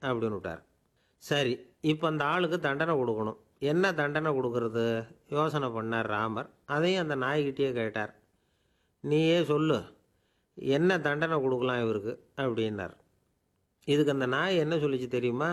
அப்படின்னு விட்டார் சரி இப்போ அந்த ஆளுக்கு தண்டனை கொடுக்கணும் என்ன தண்டனை கொடுக்கறது யோசனை பண்ணார் ராமர் அதையும் அந்த நாய்கிட்டேயே கேட்டார் நீயே சொல்லு என்ன தண்டனை கொடுக்கலாம் இவருக்கு அப்படின்னார் இதுக்கு அந்த நாய் என்ன சொல்லிச்சு தெரியுமா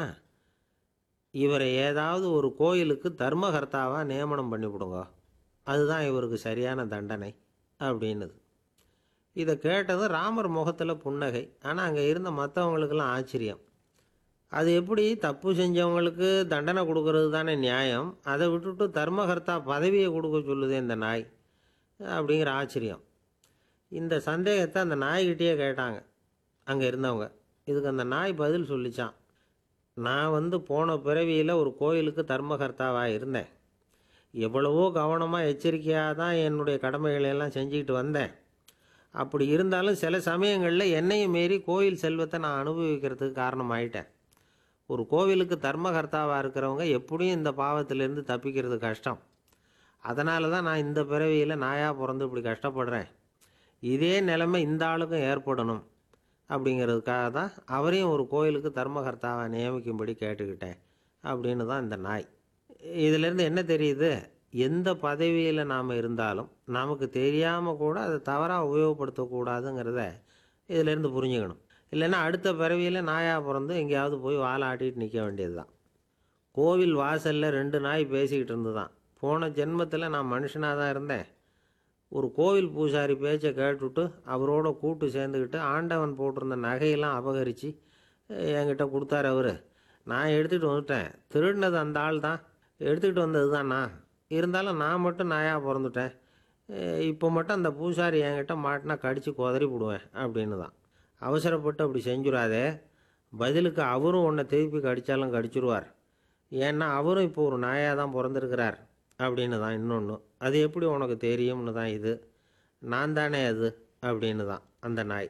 இவரை ஏதாவது ஒரு கோயிலுக்கு தர்மகர்த்தாவாக நியமனம் பண்ணிவிடுங்க அதுதான் இவருக்கு சரியான தண்டனை அப்படின்னுது இதை கேட்டதும் ராமர் முகத்தில் புன்னகை ஆனால் அங்கே இருந்த மற்றவங்களுக்கெல்லாம் ஆச்சரியம் அது எப்படி தப்பு செஞ்சவங்களுக்கு தண்டனை கொடுக்கறது தானே நியாயம் அதை விட்டுட்டு தர்மகர்த்தா பதவியை கொடுக்க சொல்லுதே இந்த நாய் அப்படிங்கிற ஆச்சரியம் இந்த சந்தேகத்தை அந்த நாய்கிட்டேயே கேட்டாங்க அங்கே இருந்தவங்க இதுக்கு அந்த நாய் பதில் சொல்லிச்சான் நான் வந்து போன பிறவியில் ஒரு கோயிலுக்கு தர்மகர்த்தாவாக இருந்தேன் எவ்வளவோ கவனமாக எச்சரிக்கையாக தான் என்னுடைய கடமைகளை எல்லாம் செஞ்சுக்கிட்டு வந்தேன் அப்படி இருந்தாலும் சில சமயங்களில் என்னையும் மீறி கோயில் செல்வத்தை நான் அனுபவிக்கிறதுக்கு காரணமாயிட்டேன் ஒரு கோவிலுக்கு தர்மகர்த்தாவாக இருக்கிறவங்க எப்படியும் இந்த பாவத்திலேருந்து தப்பிக்கிறது கஷ்டம் அதனால தான் நான் இந்த பிறவியில் நாயாக பிறந்து இப்படி கஷ்டப்படுறேன் இதே நிலைமை இந்த ஆளுக்கும் ஏற்படணும் அப்படிங்கிறதுக்காக தான் அவரையும் ஒரு கோயிலுக்கு தர்மகர்த்தாவை நியமிக்கும்படி கேட்டுக்கிட்டேன் அப்படின்னு தான் இந்த நாய் இதிலேருந்து என்ன தெரியுது எந்த பதவியில் நாம் இருந்தாலும் நமக்கு தெரியாமல் கூட அதை தவறாக உபயோகப்படுத்தக்கூடாதுங்கிறத இதிலேருந்து புரிஞ்சுக்கணும் இல்லைன்னா அடுத்த பிறவியில் நாயாக பிறந்து எங்கேயாவது போய் வாழை ஆட்டிட்டு நிற்க வேண்டியது தான் கோவில் வாசலில் ரெண்டு நாய் பேசிக்கிட்டு இருந்துதான் போன ஜென்மத்தில் நான் மனுஷனாக தான் இருந்தேன் ஒரு கோவில் பூசாரி பேச்சை கேட்டுவிட்டு அவரோட கூட்டு சேர்ந்துக்கிட்டு ஆண்டவன் போட்டிருந்த நகையெல்லாம் அபகரித்து என்கிட்ட கொடுத்தாரு அவர் நான் எடுத்துகிட்டு வந்துட்டேன் திருடினது அந்த ஆள் தான் எடுத்துக்கிட்டு வந்தது தான் நான் இருந்தாலும் நான் மட்டும் நாயாக பிறந்துட்டேன் இப்போ மட்டும் அந்த பூசாரி என்கிட்ட மாட்டினா கடித்து குதறி விடுவேன் அப்படின்னு தான் அவசரப்பட்டு அப்படி செஞ்சுடாதே பதிலுக்கு அவரும் உன்னை திருப்பி கடித்தாலும் கடிச்சிருவார் ஏன்னா அவரும் இப்போ ஒரு நாயாக தான் பிறந்திருக்கிறார் அப்படின்னு தான் இன்னொன்று அது எப்படி உனக்கு தெரியும்னு தான் இது நான் தானே அது அப்படின்னு தான் அந்த நாய்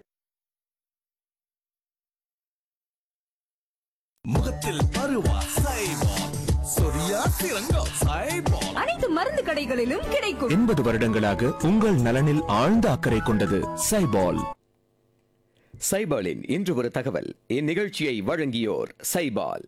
முகத்தில் பருவா சைபால் சொரியா சிறங்கம் சைபால் அனைத்து மருந்து கடைகளிலும் கிடைக்கும் எண்பது வருடங்களாக உங்கள் நலனில் ஆழ்ந்த அக்கறை கொண்டது சைபால் சைபாலின் இன்று ஒரு தகவல் இந்நிகழ்ச்சியை வழங்கியோர் சைபால்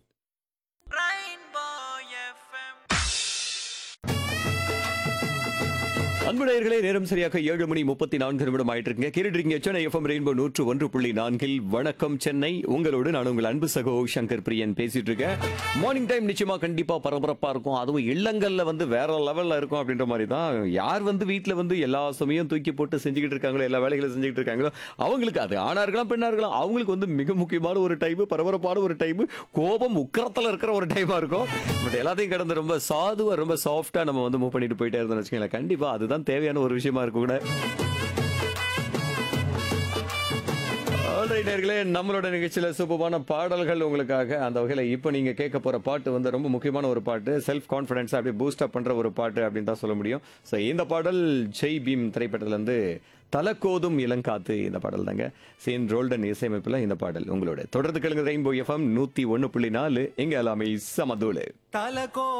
அன்புடையர்களே நேரம் சரியாக ஏழு மணி முப்பத்தி நான்கு நிமிடம் ஆயிட்டு இருக்குங்க கேட்டுருக்கீங்க சென்னை எஃப்எம் ரெயின்போ நூற்று ஒன்று புள்ளி நான்கில் வணக்கம் சென்னை உங்களோடு நான் உங்கள் அன்பு சகோ சங்கர் பிரியன் பேசிட்டு இருக்கேன் மார்னிங் டைம் நிச்சயமா கண்டிப்பா பரபரப்பா இருக்கும் அதுவும் இல்லங்கள்ல வந்து வேற லெவல்ல இருக்கும் அப்படின்ற மாதிரி தான் யார் வந்து வீட்டுல வந்து எல்லா சமயம் தூக்கி போட்டு செஞ்சுக்கிட்டு இருக்காங்களோ எல்லா வேலைகளும் செஞ்சுக்கிட்டு இருக்காங்களோ அவங்களுக்கு அது ஆணா இருக்கலாம் பெண்ணா இருக்கலாம் அவங்களுக்கு வந்து மிக முக்கியமான ஒரு டைம் பரபரப்பான ஒரு டைம் கோபம் உக்கரத்துல இருக்கிற ஒரு டைமா இருக்கும் பட் எல்லாத்தையும் கடந்து ரொம்ப சாதுவா ரொம்ப சாஃப்டா நம்ம வந்து மூவ் பண்ணிட்டு போயிட்டே இருந்தோம்னு வச்சுக்கோங்களேன் கண்டிப்பா அதுதான் தேவையான ஒரு விஷயமா இருக்கும் கூட Alright, நேயர்களே நம்மளோட நிகழ்ச்சியில சூப்பரான பாடல்கள் உங்களுக்காக அந்த வகையில இப்போ நீங்க கேட்க போற பாட்டு வந்து ரொம்ப முக்கியமான ஒரு பாட்டு செல்ஃப் கான்ஃபிடன்ஸ் அப்படியே பூஸ்ட் அப் பண்ற ஒரு பாட்டு அப்படின்னு தான் சொல்ல முடியும் ஸோ இந்த பாடல் ஜெய் பீம் திரைப்படத்துல இருந்து தலக்கோதும் இளங்காத்து இந்த பாடல் தாங்க சேன் ரோல்டன் இசையமைப்புல இந்த பாடல் உங்களோட தொடர்ந்து கேளுங்க ரெயின்போ எஃப்எம் நூத்தி ஒன்னு புள்ளி நாலு எங்க எல்லாமே சமதூளு தலகோ